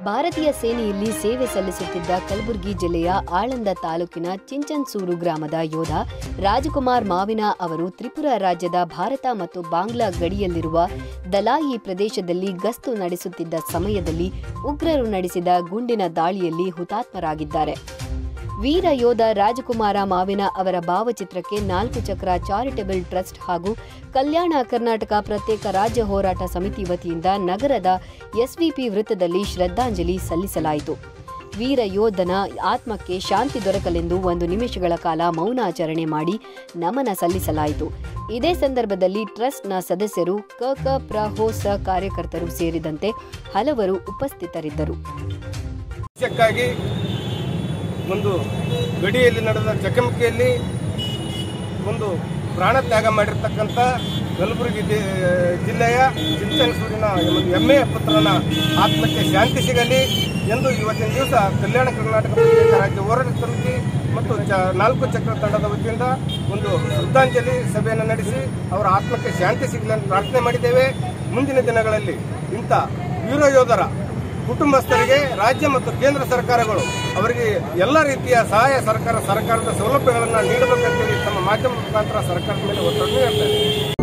ಭಾರತೀಯ ಸೇನೆಯಲ್ಲಿ ಸೇವೆ ಸಲ್ಲಿಸುತ್ತಿದ್ದ ಕಲಬುರಗಿ ಜಿಲ್ಲೆಯ ಆಳಂದ ತಾಲೂಕಿನ ಚಿಂಚನ್ಸೂರು ಗ್ರಾಮದ ಯೋಧ ರಾಜಕುಮಾರ್ ಮಾವಿನ ಅವರು ತ್ರಿಪುರಾ ರಾಜ್ಯದ ಭಾರತ ಮತ್ತು ಬಾಂಗ್ಲಾ ಗಡಿಯಲ್ಲಿರುವ ದಲಾಯಿ ಪ್ರದೇಶದಲ್ಲಿ ಗಸ್ತು ನಡೆಸುತ್ತಿದ್ದ ಸಮಯದಲ್ಲಿ ಉಗ್ರರು ನಡೆಸಿದ ಗುಂಡಿನ ದಾಳಿಯಲ್ಲಿ ಹುತಾತ್ಮರಾಗಿದ್ದಾರೆ ವೀರ ಯೋಧ ರಾಜಕುಮಾರ ಮಾವಿನ ಅವರ ಭಾವಚಿತ್ರಕ್ಕೆ ನಾಲ್ಕು ಚಕ್ರ ಚಾರಿಟಬಲ್ ಟ್ರಸ್ಟ್ ಹಾಗೂ ಕಲ್ಯಾಣ ಕರ್ನಾಟಕ ಪ್ರತ್ಯೇಕ ರಾಜ್ಯ ಹೋರಾಟ ಸಮಿತಿ ವತಿಯಿಂದ ನಗರದ ಎಸ್ವಿಪಿ ವೃತ್ತದಲ್ಲಿ ಶ್ರದ್ಧಾಂಜಲಿ ಸಲ್ಲಿಸಲಾಯಿತು ವೀರ ಯೋಧನ ಆತ್ಮಕ್ಕೆ ಶಾಂತಿ ದೊರಕಲೆಂದು ಒಂದು ನಿಮಿಷಗಳ ಕಾಲ ಮೌನಾಚರಣೆ ಮಾಡಿ ನಮನ ಸಲ್ಲಿಸಲಾಯಿತು ಇದೇ ಸಂದರ್ಭದಲ್ಲಿ ಟ್ರಸ್ಟ್ನ ಸದಸ್ಯರು ಕಕ ಪ್ರ ಹೋ ಸ ಕಾರ್ಯಕರ್ತರು ಸೇರಿದಂತೆ ಹಲವರು ಉಪಸ್ಥಿತರಿದ್ದರು ದೇಶಕ್ಕಾಗಿ ಒಂದು ಗಡಿಯಲ್ಲಿ ನಡೆದ ಚಕಮಕಿಯಲ್ಲಿ ಒಂದು ಪ್ರಾಣ ತ್ಯಾಗ ಮಾಡಿರ್ತಕ್ಕಂಥ ಕಲಬುರಗಿ ಜಿ- ಜಿಲ್ಲೆಯ ಚಿಂಚನಸೂರಿನ ಒಂದು ಹೆಮ್ಮೆಯ ಪುತ್ರನ ಆತ್ಮಕ್ಕೆ ಶಾಂತಿ ಸಿಗಲಿ ಎಂದು ಇವತ್ತಿನ ದಿವಸ ಕಲ್ಯಾಣ ಕರ್ನಾಟಕ ಪ್ರತ್ಯೇಕ ರಾಜ್ಯ ಹೋರಾಟ ಸಮಿತಿ ಮತ್ತು ಚ ನಾಲ್ಕು ಚಕ್ರ ತಂಡದ ವತಿಯಿಂದ ಒಂದು ಶ್ರದ್ಧಾಂಜಲಿ ಸಭೆಯನ್ನು ನಡೆಸಿ ಅವರ ಆತ್ಮಕ್ಕೆ ಶಾಂತಿ ಸಿಗಲಿ ಎಂದು ಪ್ರಾರ್ಥನೆ ಮಾಡಿದ್ದೇವೆ ಮುಂದಿನ ದಿನಗಳಲ್ಲಿ ಇಂಥ ವೀರ ಯೋಧರ ಕುಟುಂಬಸ್ಥರಿಗೆ ರಾಜ್ಯ ಮತ್ತು ಕೇಂದ್ರ ಸರ್ಕಾರಗಳು ಅವರಿಗೆ ಎಲ್ಲ ರೀತಿಯ ಸಹಾಯ ಸರ್ಕಾರ ಸರ್ಕಾರದ ಸೌಲಭ್ಯಗಳನ್ನು ನೀಡಬೇಕಂತೇಳಿ ತಮ್ಮ ಮಾಧ್ಯಮ ಮುಖಾಂತರ ಸರ್ಕಾರದ ಮೇಲೆ ಒತ್ತಡ ನೀಡ್ತಾರೆ